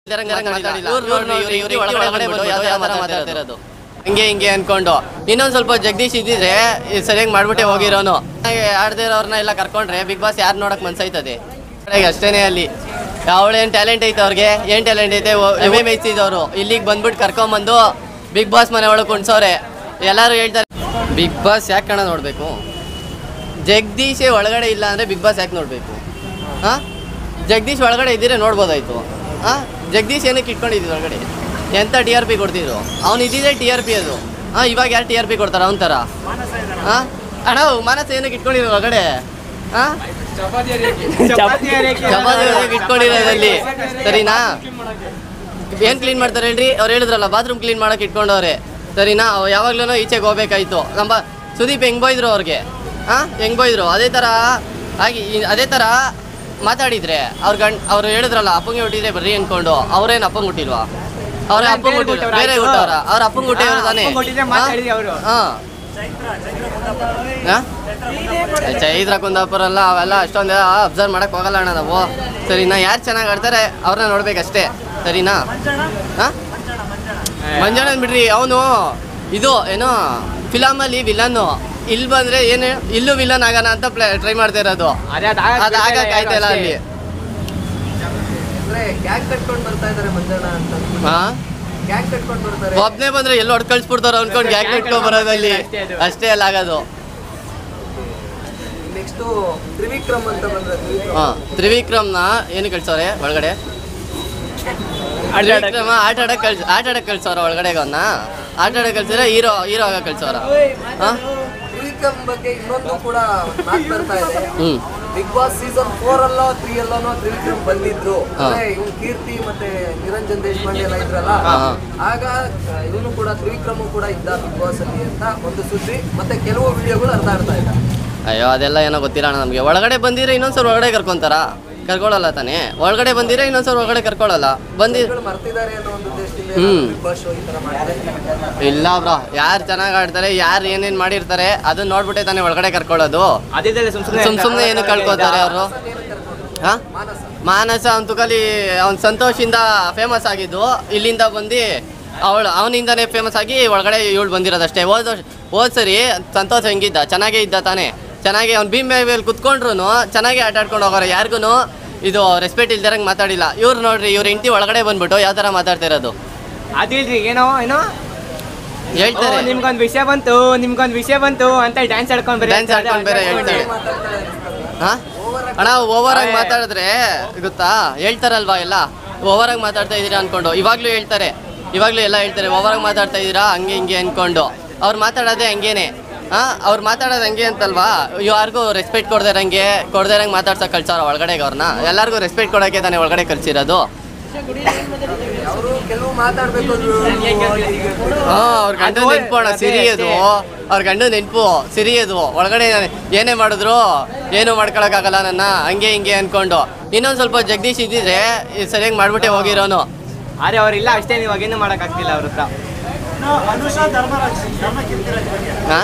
ಮಾತಾಡ್ತಿರೋದು ಹಿಂಗೆ ಹಿಂಗೆ ಅನ್ಕೊಂಡು ಇನ್ನೊಂದ್ ಸ್ವಲ್ಪ ಜಗದೀಶ್ ಇದ್ದಿದ್ರೆ ಇದ್ ಸರಿಯಾಗಿ ಮಾಡ್ಬಿಟ್ಟೆ ಹೋಗಿರೋನು ಆಡದೇ ಇರೋರ್ನ ಎಲ್ಲ ಕರ್ಕೊಂಡ್ರೆ ಬಿಗ್ ಬಾಸ್ ಯಾರು ನೋಡಕ್ ಮನ್ಸೈತದೆ ಕಡೆಗೆ ಅಷ್ಟೇನೆ ಅಲ್ಲಿ ಅವಳೇನ್ ಟ್ಯಾಲೆಂಟ್ ಐತೆ ಅವ್ರಿಗೆ ಏನ್ ಟ್ಯಾಲೆಂಟ್ ಐತೆ ಎಮ್ ಎಮ್ ಇದ್ದವರು ಇಲ್ಲಿಗೆ ಬಂದ್ಬಿಟ್ಟು ಕರ್ಕೊಂಬಂದು ಬಿಗ್ ಬಾಸ್ ಮನೆ ಒಳಗೆ ಕುಣ್ಸೋರೆ ಎಲ್ಲರೂ ಹೇಳ್ತಾರೆ ಬಿಗ್ ಬಾಸ್ ಯಾಕೆ ಕಣ ನೋಡಬೇಕು ಜಗದೀಶ್ ಒಳಗಡೆ ಇಲ್ಲ ಅಂದರೆ ಬಿಗ್ ಬಾಸ್ ಯಾಕೆ ನೋಡಬೇಕು ಹಾಂ ಜಗದೀಶ್ ಒಳಗಡೆ ಇದ್ದಿದ್ರೆ ನೋಡ್ಬೋದಾಯ್ತು ಹಾಂ ಜಗದೀಶ್ ಏನಕ್ಕೆ ಇಟ್ಕೊಂಡಿದ್ದೀವಿ ಒಳಗಡೆ ಎಂಥ ಟಿ ಆರ್ ಪಿ ಕೊಡ್ತಿದ್ರು ಅವ್ನು ಇದ್ದಿದ್ದೆ ಟಿ ಆರ್ ಪಿ ಅದು ಹಾಂ ಇವಾಗ ಯಾರು ಟಿ ಆರ್ ಪಿ ಕೊಡ್ತಾರೆ ಅವನ ಥರ ಹಾಂ ಅಣ್ಣ ಮಾನಸ ಏನಕ್ಕೆ ಇಟ್ಕೊಂಡಿದ್ರು ಒಳಗಡೆ ಹಾಂ ಚಪಾತಿ ಇಟ್ಕೊಂಡಿರೋದಲ್ಲಿ ಸರಿನಾ ಏನು ಕ್ಲೀನ್ ಮಾಡ್ತಾರೆ ಹೇಳ್ರಿ ಅವ್ರು ಹೇಳಿದ್ರಲ್ಲ ಬಾತ್ರೂಮ್ ಕ್ಲೀನ್ ಮಾಡಕ್ಕೆ ಇಟ್ಕೊಂಡವ್ರೆ ಸರಿನಾ ಅವ್ ಯಾವಾಗ್ಲೂ ಈಚೆಗೆ ಹೋಗ್ಬೇಕಾಯ್ತು ನಮ್ಮ ಸುದೀಪ್ ಹೆಂಗ್ ಬೈದ್ರು ಅವ್ರಿಗೆ ಹಾಂ ಹೆಂಗ್ ಬೈದ್ರು ಅದೇ ಥರ ಹಾಗೆ ಈ- ಅದೇ ಥರ ಮಾತಾಡಿದ್ರೆ ಅವ್ರ ಗಂಡ್ ಅವ್ರು ಹೇಳಿದ್ರಲ್ಲ ಅಪ್ಪಂಗೆ ಹುಟ್ಟಿದ್ರೆ ಬರ್ರಿ ಅನ್ಕೊಂಡು ಅವ್ರೇನು ಅಪ್ಪಂಗೆ ಹುಟ್ಟಿಲ್ವಾ ಅವ್ರ ಅವ್ರೇನ್ ಅಪ್ಪಂಗೆ ಬೇರೆ ಹುಟ್ಟಿಲ್ಲ ಹುಟ್ಟವ್ರ ಬೇರೆ ಆಯ್ತು. ಹುಟ್ಟವ್ರ ಅವ್ರ ಅಪ್ಪಂಗೆ ಹುಟ್ಟಿದ್ರು ತಾನೇ ಅಪ್ಪಂಗ್ ಹುಟ್ಟಿದ್ರೆ ಮಾತಾಡಿದ್ರು ಅವ್ರು. ಹಾಂ ಚೈತ್ರ ಕುಂದಾಪುರ ಎಲ್ಲ ಅವೆಲ್ಲ ಅಷ್ಟೊಂದು ಅಬ್ಸರ್ವ್ ಮಾಡಕ್ ಹೋಗಲ್ಲ ಅಣ್ಣ ನಾವು ಸರಿನಾ ಯಾರು ಚೆನ್ನಾಗಿ ಆಡ್ತಾರೆ ಅವ್ರನ್ನ ನೋಡ್ಬೇಕಷ್ಟೇ ಸರಿನಾ ಹಾಂ ಮಂಜಣ್ಣ ಬಿಡ್ರಿ ಅವನು ಇದು ಏನೋ ಫಿಲಮಲ್ಲಿ ವಿಲನ್ನು ಇಲ್ಲಿ ಬಂದ್ರೆ ಏನು ಇಲ್ಲೂ ವಿಲನ್ ಆಗೋಣ ಅಂತ ಟ್ರೈ ಮಾಡ್ತಾ ಇರೋದು ಅದೇ ಅದ್ ಆಗಕ್ ಅದು ಬಿಡ್ತಾ ಆಗಕ್ ಇಲ್ಲ ಆಯ್ತಾ ಇಲ್ಲ ಯಾರು ಅಲ್ಲಿ ಅಂದ್ರೆ ಗ್ಯಾಂಗ್ ಕಟ್ಕೊಂಡು ಬರ್ತಾ ಇದಾರೆ ಮಂಜಣ್ಣ ಅಂತ ಹಾ ಗ್ಯಾಂಗ್ ಕಟ್ಕೊಂಡು ಬರ್ತಾರೆ ಒಬ್ನೇ ಬಂದ್ರೆ ಎಲ್ಲಿ ಹೊಡ್ ಕಳ್ಸ್ಬಿಡ್ತಾರ ಅನ್ಕೊಂಡು ಗ್ಯಾಕ್ ಇಟ್ಕೊಂಡ್ ಬರೋದಲ್ಲಿ ಅಷ್ಟೇ ಅಲ್ಲ ಆಗೋದು ನೆಕ್ಸ್ಟ್ ತ್ರಿವಿಕ್ರಮ್ ಅಂತ ಬಂದ್ರೆ ತ್ರಿವಿಕ್ರಮ್ ಹಾ ತ್ರಿವಿಕ್ರಮ್ನ ಏನು ಕಳ್ಸವ್ರೆ ಒಳಗಡೆ ತ್ರಿವಿಕ್ರಮ ಆಟ ಆಡಕ್ ಕಳ್ಸ ಆಟ ಆಡಕ್ ಕಳ್ಸವ್ರ ಒಳಗಡೆ ಅವನ್ನ ಆಟ ಆಡಕ್ ಕಳ್ಸಿದ್ರೆ ಹೀರೋ ಹೀರೋ ಆಗ ಕಳ್ಸವ್ರ ಹಾ ತ್ರಿವಿಕ್ರಮ್ ಬಗ್ಗೆ ಇನ್ನೊಂದು ಕೂಡ ಮಾತು ಬರ್ತಾ ಇದೆ hmm Bigg Boss season four ಅಲ್ಲೋ ತ್ರೀ ಅಲ್ಲೋ ತ್ರಿವಿಕ್ರಮ್ ಬಂದಿದ್ರು ಹಾ. ಅಂದ್ರೆ ಇವ್ನು ಕೀರ್ತಿ ಮತ್ತೆ ನಿರಂಜನ್ ದೇಶಪಾಂಡೆ ಎಲ್ಲ ಇದ್ರಲ್ಲ ಹಾ, ಹಾ. ಆಗ ಇವನು ಕೂಡ ತ್ರಿವಿಕ್ರಮ್ ಕೂಡ ಇದ್ದ ಬಿಗ್ ಬಾಸ್ ಅಲ್ಲಿ ಅಂತ ಒಂದು ಸುದ್ದಿ ಮತ್ತೆ ಕೆಲವು ವಿಡಿಯೋಗಳು ಹರಿದಾಡ್ತಾ ಇದೆ ಅಯ್ಯೋ ಅದೆಲ್ಲ ಏನೋ ಗೊತ್ತಿಲ್ಲ ಅಣ್ಣ ನಮಗೆ ಒಳಗಡೆ ಬಂದಿದ್ರೆ ಇನ್ನೊಂದ್ಸಲ ಒಳಗಡೆ ಕರ್ಕೊಂತಾರ ಕರ್ಕೊಳ್ಳಲ್ಲ ತಾನೇ ಒಳಗಡೆ ಬಂದಿದ್ರೆ ಇನ್ನೊಂದ್ಸಲ ಒಳಗಡೆ ಕರ್ಕೊಳ್ಳಲ್ಲ ಬಂದಿ ಇವ್ಗಳು ಮರ್ತಿದ್ದಾರೆ ಅನ್ನೋ ಒಂದು ಉದ್ದೇಶದಿಂದ ಹ್ಮ್. ಬಿಗ್ ಬಾಸ್ ಶೋ ಈ ತರ ಮಾಡ್ತಾರೆ ಇಲ್ಲ ಬ್ರೋ ಯಾರು ಚೆನ್ನಾಗಿ ಆಡ್ತಾರೆ ಯಾರು ಏನೇನು ಮಾಡಿರ್ತಾರೆ ಅದನ್ನ ನೋಡ್ಬಿಟ್ಟೆ ತಾನೇ ಒಳಗಡೆ ಕರ್ಕೊಳ್ಳೋದು ಅದಿದ್ರೆ ಸುಮ್ ಸುಮ್ನೆ ಸುಮ್ ಸುಮ್ಮನೆ ಏನು ಕಳ್ಕೊತಾರೆ ಅವರು ಹಾ ಮಾನಸ ಮಾನಸ ಅಂತೂ ಕಲಿ ಅವ್ನು ಸಂತೋಷಿಂದ ಫೇಮಸ್ ಆಗಿದ್ದು ಇಲ್ಲಿಂದ ಬಂದು ಅವಳು ಅವನಿಂದನೇ ಫೇಮಸ್ ಆಗಿ ಒಳಗಡೆ ಇವಳು ಬಂದಿರೋದಷ್ಟೇ ಹೋದ ವರ್ಷ ಹೋದ್ ಸರಿ ಸಂತೋಷ್ ಹೆಂಗಿದ್ದ ಚೆನ್ನಾಗೇ ಇದ್ದ ತಾನೇ ಚೆನ್ನಾಗಿ ಅವ್ನು ಭೀಮ್ ಮೇಲೆ ಕುತ್ಕೊಂಡ್ರು ಚೆನ್ನಾಗಿ ಆಟ ಆಡ್ಕೊಂಡು ಹೋಗೋರು ಯಾರಿಗೂ ಇದು ರೆಸ್ಪೆಕ್ಟ್ ಇಲ್ದಿರಂಗೆ ಮಾತಾಡಿಲ್ಲ ಇವ್ರು ನೋಡ್ರಿ ಇವ್ರ ಹೆಂಡತಿ ಒಳಗಡೆ ಬಂದ್ಬಿಟ್ಟು ಯಾವ ಥರ ಮಾತಾಡ್ತಾ ಇರೋದು ಅದಿಲ್ರಿ ಏನೋ ಏನೋ ಹೇಳ್ತಾರೆ ಓ, ನಿಮ್ಗೊಂದ್ ವಿಷಯ ಬಂತು ನಿಮ್ಗೊಂದ್ ವಿಷಯ ಬಂತು ಅಂತ ಡ್ಯಾನ್ಸ್ ಆಡ್ಕೊಂಡ್ ಬರೀ ಡ್ಯಾನ್ಸ್ ಆಡ್ಕೊಂಡು ಬೇರೆ ಹೇಳ್ತಾರೆ ಮಾತಾಡ್ತಾರೆ ಅನ್ಸ್ತದೆ. ಹಾ ಅಣ್ಣ ಓವರ್ ಆಗಿ ಮಾತಾಡಿದ್ರೆ ಗೊತ್ತಾ ಹೇಳ್ತಾರಲ್ವಾ ಎಲ್ಲ ಓವರ್ ಆಗಿ ಮಾತಾಡ್ತಾ ಇದ್ದೀರಾ ಅನ್ಕೊಂಡು ಇವಾಗ್ಲೂ ಹೇಳ್ತಾರೆ ಇವಾಗ್ಲೂ ಎಲ್ಲ ಹೇಳ್ತಾರೆ ಓವರ್ ಆಗಿ ಮಾತಾಡ್ತಾ ಇದ್ದೀರಾ ಹಂಗೆ ಹಿಂಗೆ ಅನ್ಕೊಂಡು ಅವ್ರು ಮಾತಾಡೋದೇ ಹಂಗೇನೆ ಹಾ ಅವ್ರು ಮಾತಾಡೋದು ಹಂಗೆ ಅಂತಲ್ವಾ ಯಾರಿಗೂ ರೆಸ್ಪೆಕ್ಟ್ ಕೊಡ್ದೇ ಇರಂಗೆ ಕೊಡ್ದೇ ಇರಂಗೆ ಮಾತಾಡ್ಸಕ್ ಕಳ್ಸಾರ ಒಳಗಡೆಗೆ ಅವ್ರನ್ನ ಎಲ್ಲರಿಗೂ ರೆಸ್ಪೆಕ್ಟ್ ಕೊಡೋಕೆ ತಾನೇ ಒಳಗಡೆ ಕಳ್ಸಿರೋದು ಅವರು ಕೆಲವು ಮಾತಾಡ್ಬೇಕು ಅಂದ್ರು ಹಾ ಅವ್ರ ಗಂಡ ಅದು ನೆನ್ಪು ಅಣ್ಣ ಅದೇ ಸಿರಿಯದು ಅವ್ರ ಗಂಡ ನೆನ್ಪು ಸಿರಿಯದು ಒಳಗಡೆ ಏನೇ ಮಾಡಿದ್ರು ಏನು ಮಾಡ್ಕೊಳಕ್ಕಾಗಲ್ಲ ನನ್ನ ಹಂಗೆ ಹಿಂಗೆ ಅನ್ಕೊಂಡು ಇನ್ನೊಂದ್ ಸ್ವಲ್ಪ ಜಗದೀಶ್ ಇದ್ದಿದ್ರೆ ಇದ್ ಸರಿಯಾಗಿ ಮಾಡ್ಬಿಟ್ಟೆ ಹೋಗಿರೋನು ಆದ್ರೆ ಅವ್ರಿಲ್ಲ ಅಷ್ಟೇ ಇವಾಗ ಏನು ಮಾಡಕ್ ಆಗ್ತಿಲ್ಲ ಅವ್ರ ಹತ್ರ ಹಾ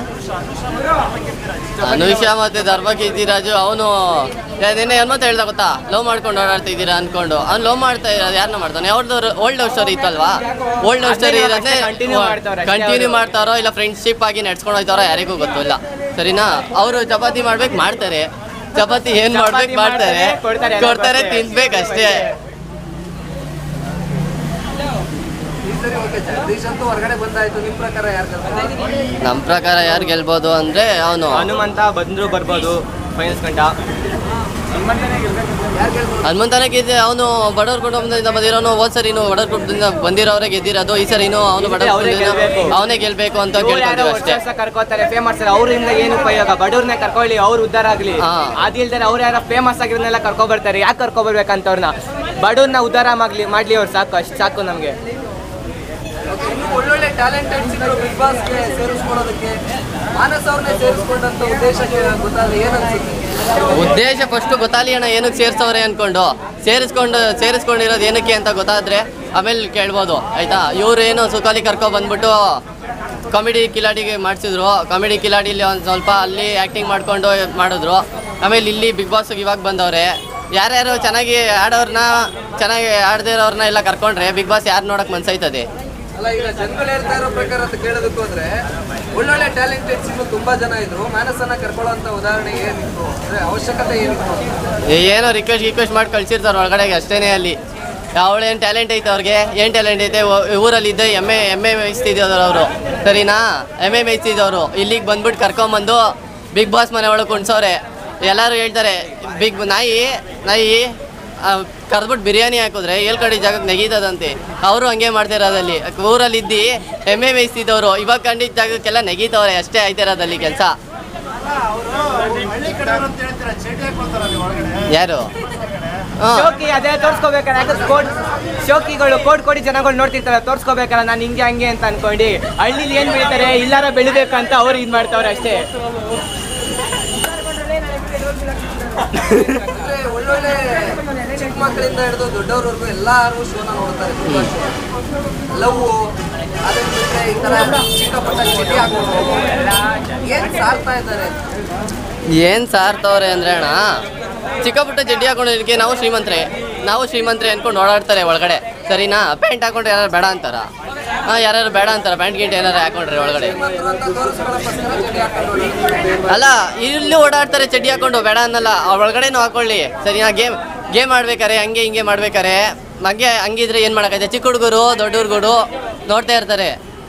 ಅನುಷಾ ಮತ್ತೆ ಧರ್ಮ ಕೀರ್ತಿರಾಜು ಅವನು ನಿನ್ನೆ ಏನು ಹೇಳ್ದ ಗೊತ್ತಾ ಲವ್ ಮಾಡ್ಕೊಂಡು ಓಡಾಡ್ತಾ ಇದ್ದೀರಾ ಅನ್ಕೊಂಡು ಅವ್ನು ಲವ್ ಮಾಡ್ತಾ ಇರೋದು ಯಾರನ್ನ ಮಾಡ್ತಾನೆ ಅವ್ರದ್ದು ಓಲ್ಡ್ ಲವ್ ಸ್ಟೋರಿ ಇತ್ತಲ್ವಾ ಓಲ್ಡ್ ಲವ್ ಸ್ಟೋರಿ ಅದೇ ಇರೋದೇ continue ಮಾಡ್ತಾವ್ರೆ ಅಷ್ಟೇ ಕಂಟಿನ್ಯೂ ಅವ್ರು. ಮಾಡ್ತಾರೋ ಇಲ್ಲ ಫ್ರೆಂಡ್ಶಿಪ್ ಆಗಿ ನಡ್ಸ್ಕೊಂಡು ಹೋಯ್ತಾರೋ ಯಾರಿಗೂ ಗೊತ್ತಿಲ್ಲ ಸರಿನಾ ಅವರು ಚಪಾತಿ ಮಾಡ್ಬೇಕು ಮಾಡ್ತಾರೆ ಚಪಾತಿ ಏನ್ ಚಪಾತಿ ಮಾಡ್ಬೇಕು ಮಾಡ್ತಾರೆ ಮಾಡ್ತಾರೆ, ಕೊಡ್ತಾರೆ, ಎಲ್ಲ ಕೊಡ್ತಾರೆ ಕೊಡ್ತಾರೆ. ತಿನ್ಬೇಕಷ್ಟೇ ಈ ಸರಿ ಓಕೆ ಜಗದೀಶ್ ಅಂತೂ ಹೊರಗಡೆ ಬಂದಾಯ್ತು ನಿಮ್ ಪ್ರಕಾರ ಯಾರು ಗೆಲ್ತಾರೆ? ನಮ್ಮ ಪ್ರಕಾರ ಯಾರು ಗೆಲ್ಬೋದು ಅಂದ್ರೆ ಅವನು ಹನುಮಂತ ಬಂದ್ರು ಬರ್ಬೋದು ಫೈನಲ್ಸ್ ಗಂಟ ಯಾರು ಗೆಲ್ಬೋದು ಹನುಮಂತನಕ್ಕಿದೆ ಅವನು ಬಡವ್ರ ಕುಟುಂಬದಿಂದ ಬಂದಿರೋನು ಹೋದ್ ಸರಿನು ಬಡವ್ರ ಕುಟುಂಬದಿಂದ ಬಂದಿರೋರೇ ಗೆದ್ದಿರೋದು ಈ ಸರಿನು ಅವನು ಬಡವ್ರ ಅವರೇ ಕುಟುಂಬದಿಂದ ಗೆಲ್ಬೇಕು. ಅವನೇ ಗೆಲ್ಬೇಕು ಅಂತ ಇವ್ರು ಯಾರೋ ಕೇಳ್ಕೊಂತೀವಿ ವರ್ಷ ಅಷ್ಟೇ ವರ್ಷ ಕರ್ಕೋತಾರೆ ಫೇಮಸ್ ಅವರಿಂದ ಏನು ಉಪಯೋಗ ಬಡವ್ರನ್ನ ಕರ್ಕೊಳ್ಳಿ ಅವ್ರು ಉದ್ಧಾರ ಆಗ್ಲಿ ಹಾ. ಅದಿಲ್ದರೆ ಅವ್ರು ಯಾರೋ ಫೇಮಸ್ ಆಗಿರೋನೆಲ್ಲ ಕರ್ಕೊ ಬರ್ತಾರೆ ಯಾಕೆ ಕರ್ಕೊ ಬರ್ಬೇಕಂತ ಅವ್ರನ್ನ ಬಡವ್ರನ್ನ ಉದ್ಧಾರ ಮಾಡ್ಲಿ ಮಾಡ್ಲಿ ಅವ್ರು ಸಾಕು ಅಷ್ಟು ಸಾಕು ನಮಗೆ Okay, ಇನ್ನು ಒಳ್ಳೊಳ್ಳೆ ಟ್ಯಾಲೆಂಟೆಡ್ಸ್ ಇದ್ರು ಬಿಗ್ ಬಾಸ್ಗೆ ಸೇರಿಸ್ಕೊಳ್ಳೋದಕ್ಕೆ ಮಾನಸ್ ಅವ್ರನ್ನೇ ಸೇರಿಸ್ಕೊಂಡಂತ ಉದ್ದೇಶಕ್ಕೆ ಗೊತ್ತಾದ್ರೆ ಏನ್ ಅನ್ಸುತ್ತೆ ಉದ್ದೇಶ ಫಸ್ಟ್ ಗೊತ್ತಾಲಿ ಅಣ್ಣ ಏನಕ್ಕೆ ಸೇರ್ಸವ್ರೆ ಅನ್ಕೊಂಡು ಸೇರಿಸ್ಕೊಂಡು ಸೇರಿಸ್ಕೊಂಡಿರೋದು ಏನಕ್ಕೆ ಅಂತ ಗೊತ್ತಾದ್ರೆ ಆಮೇಲೆ ಕೇಳ್ಬೋದು ಆಯ್ತಾ ಇವ್ರು ಏನೋ ಸುಖಾಲಿ ಕರ್ಕೊ ಬಂದ್ಬಿಟ್ಟು ಕಾಮಿಡಿ ಕಿಲಾಡಿಗೆ ಮಾಡಿಸಿದ್ರು ಕಾಮಿಡಿ ಕಿಲಾಡಿಲಿ ಒಂದು ಸ್ವಲ್ಪ ಅಲ್ಲಿ ಆ್ಯಕ್ಟಿಂಗ್ ಮಾಡ್ಕೊಂಡು ಮಾಡಿದ್ರು ಆಮೇಲೆ ಇಲ್ಲಿ ಬಿಗ್ ಬಾಸ್ಗೆ ಇವಾಗ ಬಂದವ್ರೆ ಯಾರ್ಯಾರು ಚೆನ್ನಾಗಿ ಆಡೋರ್ನ ಚೆನ್ನಾಗಿ ಆಡದೇ ಇರೋರ್ನ ಎಲ್ಲ ಕರ್ಕೊಂಡ್ರೆ ಬಿಗ್ ಬಾಸ್ ಯಾರು ನೋಡಕ್ ಮನ್ಸೈತದೆ ಅಲ್ಲ ಈಗ ಜನಗಳು ಹೇಳ್ತಾ ಇರೋ ಪ್ರಕಾರ ಅಂತ ಕೇಳೋದಕ್ಕೆ ಹೋದ್ರೆ ಒಳ್ಳೊಳ್ಳೆ ಟ್ಯಾಲೆಂಟೆಡ್ ಇನ್ನು ತುಂಬಾ ಜನ ಇದ್ರು ಮಾನಸನ ಕರ್ಕೊಳ್ಳೋಂತ ಉದಾಹರಣೆ ಏನಿತ್ತು ಅಂದ್ರೆ ಅವಶ್ಯಕತೆ ಏನಿತ್ತು ಏನೋ ರಿಕ್ವೆಸ್ಟ್ ರಿಕ್ವೆಸ್ಟ್ ಮಾಡಿ ಕಳ್ಸಿರ್ತಾರೆ ಒಳಗಡೆಗೆ ಅಷ್ಟೇನೆ ಅಲ್ಲಿ ಅವಳೇನು ಟ್ಯಾಲೆಂಟ್ ಐತೆ ಅವ್ರಿಗೆ ಏನು ಟ್ಯಾಲೆಂಟ್ ಐತೆ ಊ- ಊರಲ್ಲಿ ಇದ್ದೆ ಎಮ್ಮೆ ಎಮ್ಮೆ ಮೇಯಿಸ್ತಿದ್ದವ್ರು ಅವರು ಸರಿನಾ ಎಮ್ಮೆ ಮೇಯಿಸ್ತಿದ್ದವರು ಇಲ್ಲಿಗೆ ಬಂದ್ಬಿಟ್ಟು ಕರ್ಕೊಂಬಂದು ಬಿಗ್ ಬಾಸ್ ಮನೆ ಒಳಗೆ ಕುಣ್ಸವ್ರೆ ಎಲ್ಲರೂ ಹೇಳ್ತಾರೆ ಬಿಗ್ ನಾಯಿ ನಾಯಿ ಕರೆದ್ಬಿಟ್ಟು ಬಿರಿಯಾನಿ ಹಾಕಿದ್ರೆ ಏಳ್ ಕಡೆ ಜಾಗಕ್ಕೆ ನೆಗೀತದಂತೆ ಅವರು ಹಂಗೆ ಮಾಡ್ತಿರೋದಲ್ಲಿ ಊರಲ್ಲಿ ಇದ್ದು ಎಮ್ಮೆ ಮೇಯಿಸ್ತಿದ್ದವರು ಇವಾಗ ಕಂಡಿದ್ದ ಜಾಗಕ್ಕೆಲ್ಲ ನೆಗೀತವ್ರೆ ಅಷ್ಟೇ ಆಯ್ತಿರೋದಲ್ಲಿ ಕೆಲಸ ಯಾರು ಹಾಂ ಶೋಕಿ ಅದೇ ತೋರ್ಸ್ಕೋಬೇಕಲ್ಲ ಯಾಕಂದ್ರೆ ಕೋಡ್ ಶೋಕಿಗಳು ಕೋಡ್ ಕೋಡಿ ಜನಗಳು ನೋಡ್ತಿರ್ತಾರೆ ತೋರ್ಸ್ಕೋಬೇಕಲ್ಲ ನಾನು ಹಿಂಗೆ ಹಂಗೆ ಅಂತ ಅನ್ಕೊಂಡು ಹಳ್ಳಿಲಿ ಏನ್ ಬೆಳಿತಾರೆ ಇಲ್ಲಾರ ಬೆಳಿಬೇಕಂತ ಅವ್ರು ಇದು ಮಾಡ್ತಾವ್ರೆ ಅಷ್ಟೇ ಅಂದ್ರೆ ಒಳ್ಳೊಳ್ಳೆ ಚಿಕ್ಕ ಮಕ್ಕಳಿಂದ ಹಿಡಿದು ದೊಡ್ಡವ್ರವರೆಗೂ ಎಲ್ಲಾರು ಶೋನ ನೋಡ್ತಾರೆ ತುಂಬಾ ಶೋ ಲವ್ ಅದನ್ನ ಬಿಟ್ರೆ ಈ ತರ ಚಿಕ್ಕ ಪುಟ್ಟ ಚಟಿ ಹಾಕೊಂಡು ಏನ್ ಸಾರ್ತಾ ಇದ್ದಾರೆ ಏನು ಸಾರ್ತವ್ರೆ ಅಂದ್ರೆ ಅಣ್ಣ ಚಿಕ್ಕ ಪುಟ್ಟ ಜಡ್ಡಿ ಹಾಕೊಂಡಿದ್ದಕ್ಕೆ ನಾವು ಶ್ರೀಮಂತ್ರೆ ನಾವು ಶ್ರೀಮಂತ್ರೆ ಅನ್ಕೊಂಡು ಓಡಾಡ್ತಾರೆ ಒಳಗಡೆ ಸರಿನಾ ಪ್ಯಾಂಟ್ ಹಾಕೊಂಡ್ರೆ ಯಾರು ಬೇಡ ಅಂತಾರ ಹಾಂ ಯಾರು ಬೇಡ ಅಂತಾರ ಪ್ಯಾಂಟ್ ಗಿಂಟ್ ಏನಾರು ಹಾಕೊಂಡ್ರೆ ಒಳಗಡೆ ಶ್ರೀಮಂತರು ಅಂತ ತೋರಿಸ್ಕೊಳ್ಳೋಕ್ಕೋಸ್ಕರ ಚಟಿ ಹಾಕೊಂಡು ಓಡಾಡ್ತಾರೆ. ಅಲ್ಲ ಇಲ್ಲಿ ಓಡಾಡ್ತಾರೆ ಚಡ್ಡಿ ಹಾಕೊಂಡು ಬೇಡ ಅನ್ನಲ್ಲ ಅವ್ರ ಒಳಗಡೆನೂ ಹಾಕೊಳ್ಳಿ ಸರಿನಾ ಗೇಮ್ ಗೇಮ್ ಆಡ್ಬೇಕಾರೆ ಹಂಗೆ ಹಿಂಗೆ ಮಾಡ್ಬೇಕಾರೆ ಹಂಗೆ ಹಂಗಿದ್ರೆ ಏನು ಮಾಡೋಕ್ಕೈತೆ ಚಿಕ್ಕ ಹುಡುಗರು ದೊಡ್ಡ ಹುಡುಗರು ನೋಡ್ತಾ ಇರ್ತಾರೆ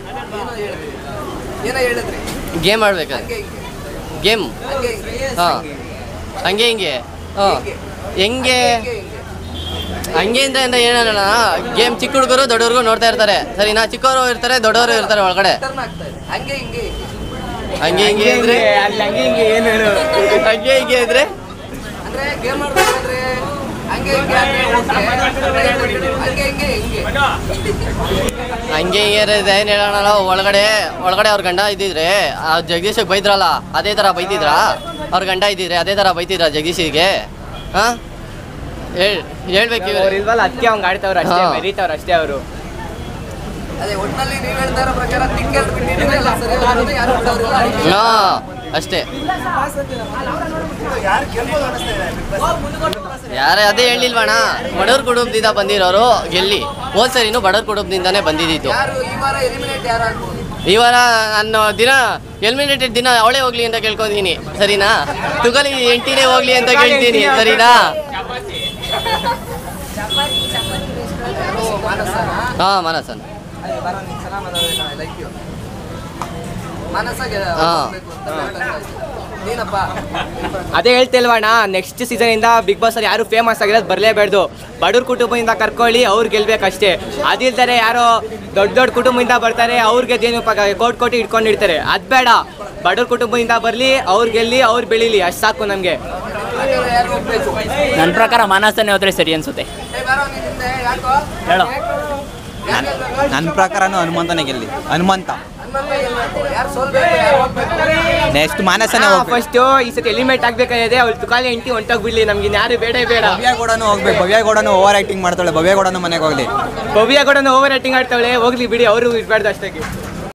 ಏನೋ ಹೇಳಿದ್ರಿ ಗೇಮ್ ಆಡ್ಬೇಕಾರೆ ಹಂಗೆ ಹಿಂಗೆ ಗೇಮ್ ಹಂಗೆ ಹಿಂಗೆ ಹಾಂ ಹಂಗೆ ಹಿಂಗೆ ಹಾಂ ಹೆಂಗೆ ಹಿಂಗೆ ಹಿಂಗೆ ಹಂಗೆ ಅಂತ ಅಂತ ಹೇಳೋಣ ಗೇಮ್ ಚಿಕ್ಕ ಹುಡುಗರು ದೊಡ್ಡವ್ರಿಗೂ ನೋಡ್ತಾ ಇರ್ತಾರೆ ಸರಿನಾ ಚಿಕ್ಕವರು ಇರ್ತಾರೆ ದೊಡ್ಡವರು ಇರ್ತಾರೆ ಒಳಗಡೆ ಟರ್ನ್ ಆಗ್ತಾ ಇದೆ ಹಂಗೆ ಹಿಂಗೆ ಹಿಂಗೆ. ಹಂಗೆ ಹಿಂಗೆ ಇದ್ರೆ ಅಲ್ಲಿ ಹಂಗೆ ಹಿಂಗೆ ಏನು ಹೇಳು ಹಂಗೆ ಹಿಂಗೆ ಇದ್ರೆ ಅಂದ್ರೆ ಗೇಮ್ ಆಡ್ಬೇಕಾದ್ರೆ ಹಂಗೆ ಹಿಂಗೆ ಅಂದ್ರೆ okay. ಹಂಗೆ ಹಿಂಗೆ ಹಿಂಗೆ ಹಂಗೆ ಹಿಂಗೆ ಇರೋದು ಏನು ಹೇಳೋಣ ಒಳಗಡೆ ಒಳಗಡೆ ಅವ್ರ ಗಂಡ ಇದ್ದಿದ್ರೆ ಆ ಜಗದೀಶಿಗೆ ಬೈದ್ರಲ್ಲ ಅದೇ ಥರ ಬೈತಿದ್ರ ಅವ್ರ ಗಂಡ ಇದ್ದಿದ್ರೆ ಅದೇ ಥರ ಬೈತಿದ್ರ ಜಗದೀಶಿಗೆ ಹಾಂ ಹೇಳ್ ಹೇಳ್ಬೇಕು ಅವ್ರು ಇವ್ರು ಇಲ್ವಲ್ಲ ಅದಕ್ಕೆ ಅವ್ನು ಆಡ್ತಾವ್ರು ಅಷ್ಟೇ ಹಾ. ಮೆರೀತಾವ್ರು ಅಷ್ಟೇ ಅವರು ಅದೇ ಒಟ್ಟಿನಲ್ಲಿ ನೀವು ಹೇಳ್ತಾ ಇರೋ ಪ್ರಕಾರ ತಿಕ್ಕೆಲ್ರು ಬಿಟ್ಟಿದ್ರೆ ಎಲ್ಲ ಸರಿ ಹೋಗೋದು, ಯಾರು ಬಿಡೋರಿಲ್ಲ ಹಾಂ ಅಷ್ಟೇ ಯಾರೇ ಅದೇ ಹೇಳಿಲ್ವಣ ಬಡವ್ರ ಕುಟುಂಬದಿಂದ ಬಂದಿರೋರು ಗೆಲ್ಲಿ ಹೋದ್ ಸರಿನೂ ಬಡವ್ರ ಕುಟುಂಬದಿಂದಾನೇ ಬಂದಿದ್ದಿತ್ತು ಯಾರು ಈ ವಾರ ಎಲಿಮಿನೇಟ್ ಯಾರು ಆಗ್ಬೋದು ಈ ವಾರ ನಾನು ದಿನ ಎಲಿಮಿನೇಟೆಡ್ ದಿನ ಅವಳೇ ಹೋಗ್ಲಿ ಅಂತ ಕೇಳ್ಕೊಂತೀನಿ ಸರಿನಾ ತುಗಲಿ ಎಂಟಿನೇ ಹೋಗ್ಲಿ ಅಂತ ಕೇಳ್ತೀನಿ ಸರಿನಾ ಯಾರು ಮಾನಸನ ಹಾ ಮಾನಸನ್ ಅದೇ ಬರೋ ನಿನ್ ಸಲ ಮಾತಾಡೋಣ ಲೈಕ್ ಯು ಮಾನಸಗೆ ಹಾ. ಹೋಗ್ಬೇಕು ಅಂತ ಹೇಳ್ದಂಗಾಯ್ತು. ನೀನಪ್ಪ ಅದೇ ಹೇಳ್ತಿಲ್ವಣ್ಣ ನೆಕ್ಸ್ಟ್ ಸೀಸನ್ ಇಂದ ಬಿಗ್ ಬಾಸ್ ಅಲ್ಲಿ ಯಾರು ಫೇಮಸ್ ಆಗಿರೋದು ಬರಲೇಬೇಡ್ದು ಬಡವ್ರ ಕುಟುಂಬದಿಂದ ಕರ್ಕೊಳ್ಳಿ ಅವ್ರು ಗೆಲ್ಬೇಕಷ್ಟೇ ಅದಿಲ್ದರೆ ಯಾರೋ ದೊಡ್ಡ ದೊಡ್ಡ ಕುಟುಂಬದಿಂದ ಬರ್ತಾರೆ ಅವ್ರಿಗೆ ಏನು ಕೋಟ್ ಕೋಟಿ ಇಟ್ಕೊಂಡಿರ್ತಾರೆ ಅದ್ ಬೇಡ ಬಡವ್ರ ಕುಟುಂಬದಿಂದ ಬರಲಿ ಅವ್ರು ಗೆಲ್ಲಿ ಅವ್ರು ಬೆಳೀಲಿ ಅಷ್ಟು ಸಾಕು ನಮಗೆ ಪ್ರಕಾರ ಯಾರು ಹೋಗ್ಬೇಕು ನನ್ನ ಪ್ರಕಾರ ಮಾನಸನೇ ಹೋದ್ರೆ ಸರಿ ಅನ್ಸುತ್ತೆ ಏ ಬಾರೋ ನೀನ್ ಹಿಂದೆ ಯಾಕೋ ಹೇಳೋ ಯಾಕೆ ಗೆಲ್ಬೇಕು? ನನ್ನ ಪ್ರಕಾರನೂ ಹನುಮಂತನೇ ಗೆಲ್ಲಿ ಹನುಮಂತ ಹನುಮಂತ ಗೆಲ್ಬೇಕು. ಯಾರು ಸೋಲ್ಬೇಕು ಯಾರು ಹೋಗ್ಬೇಕು ನೆಕ್ಸ್ಟ್ ಮಾನಸನೇ ಹೋಗ್ಬೇಕು ಫಸ್ಟ್ ಈ ಸತಿ ಎಲಿಮೆಂಟ್ ಆಗ್ಬೇಕಾಗಿದೆ ಅವ್ಳು ತುಕಾಲಿ ಎಂಟಿ ಹೊಂಟೋಗ್ಬಿಡ್ಲಿ ನಮ್ಗೆ ಯಾರು ಬೇಡ ಬೇಡ ಭವ್ಯ ಗೌಡನು ಹೋಗ್ಬೇಕು ಭವ್ಯ ಗೌಡನು ಓವರ್ ಆಕ್ಟಿಂಗ್ ಮಾಡ್ತಾಳೆ ಭವ್ಯ ಗೌಡನು ಮನೆಗೆ ಹೋಗ್ಲಿ ಭವ್ಯ ಕೂಡ ಓವರ್ ಆಕ್ಟಿಂಗ್ ಆಡ್ತಾವಳೆ ಹೋಗ್ಲಿ ಬಿಡಿ ಅವರು ಇರ್ಬಾರ್ದು ಅಷ್ಟೇ